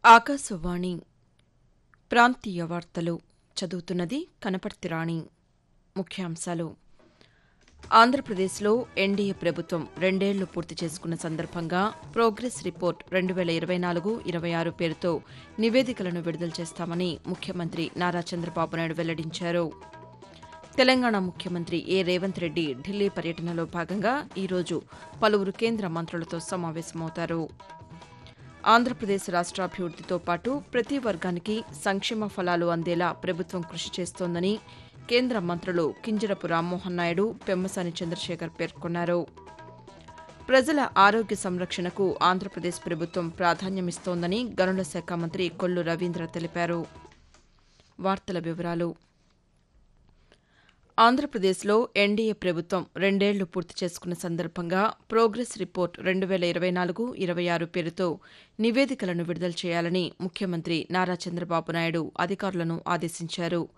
ఆకాశవాణి ప్రాంతీయ వార్తలు చదువుతున్నది కనపర్తి రాణి ముఖ్యాంశాలు ఆంధ్రప్రదేశ్లో ఎన్డీఏ ప్రభుత్వం రెండేళ్లు పూర్తి చేసుకున్న సందర్భంగా ప్రోగ్రెస్ రిపోర్ట్ రెండు వేల ఇరవై నాలుగు ఇరవై ఆరు పేరుతో నివేదికలను విడుదల చేస్తామని ముఖ్యమంత్రి నారా చంద్రబాబు నాయుడు వెల్లడించారు తెలంగాణ ముఖ్యమంత్రి ఏ రేవంత్ రెడ్డి ఢిల్లీ పర్యటనలో భాగంగా ఈరోజు పలువురు కేంద్ర మంత్రులతో సమావేశమవుతారు ఆంధ్రప్రదేశ్ రాష్ట్రాభివృద్దితో పాటు ప్రతి వర్గానికి సంక్షేమ ఫలాలు అందేలా ప్రభుత్వం కృషి చేస్తోందని కేంద్ర మంత్రులు కింజరపు రామ్మోహన్ నాయుడు పెమ్మసాని చంద్రశేఖర్ పేర్కొన్నారు ప్రజల ఆరోగ్య సంరక్షణకు ఆంధ్రప్రదేశ్ ప్రభుత్వం ప్రాధాన్యమిస్తోందని గనుల శాఖ మంత్రి కొల్లు రవీంద్ర తెలిపారు వార్తల వివరాలు ఆంధ్రప్రదేశ్లో ఎన్డీఏ ప్రభుత్వం రెండేళ్లు పూర్తి చేసుకున్న సందర్భంగా ప్రోగ్రెస్ రిపోర్ట్ రెండు వేల ఇరవై నాలుగు ఇరవై ఆరు పేరుతో నివేదికలను విడుదల చేయాలని ముఖ్యమంత్రి నారా చంద్రబాబు నాయుడు అధికారులను ఆదేశించారు